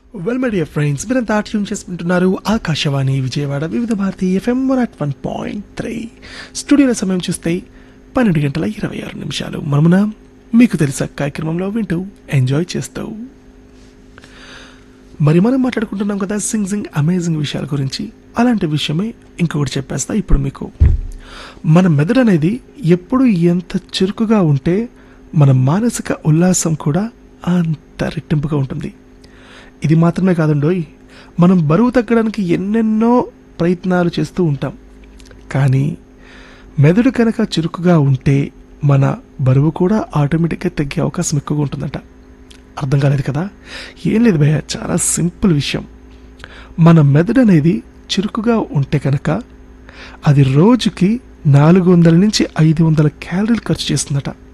well my dear friends మీరంతా tune చేసుకుంటున్నారు Akashvani Vijayawada Vividh Bharati FM one at one point three స్టూడియోల సమయం చూస్తే పన్నెండు గంటల ఇరవై ఆరు నిమిషాలు మనమున మీకు తెలుసా కార్యక్రమంలో వింటూ ఎంజాయ్ చేస్తూ మరి మనం మాట్లాడుకుంటున్నాం కదా సింగ్ సింగ్ అమేజింగ్ విషయాల గురించి అలాంటి విషయమే ఇంకొకటి చెప్పేస్తా ఇప్పుడు మీకు మన మెదడు అనేది ఎప్పుడు ఎంత చురుకుగా ఉంటే మన మానసిక ఉల్లాసం కూడా అంత రెట్టింపుగా ఉంటుంది ఇది మాత్రమే కాదండోయ్ మనం బరువు తగ్గడానికి ఎన్నెన్నో ప్రయత్నాలు చేస్తూ ఉంటాం కానీ మెదడు కనుక చురుకుగా ఉంటే మన బరువు కూడా ఆటోమేటిక్గా తగ్గే అవకాశం ఎక్కువగా ఉంటుందంట అర్థం కాలేదు కదా ఏం లేదు భయ్య చాలా సింపుల్ విషయం మన మెదడు అనేది చురుకుగా ఉంటే కనుక అది రోజుకి నాలుగు వందల నుంచి ఐదు వందల క్యాలరీలు ఖర్చు చేస్తుందట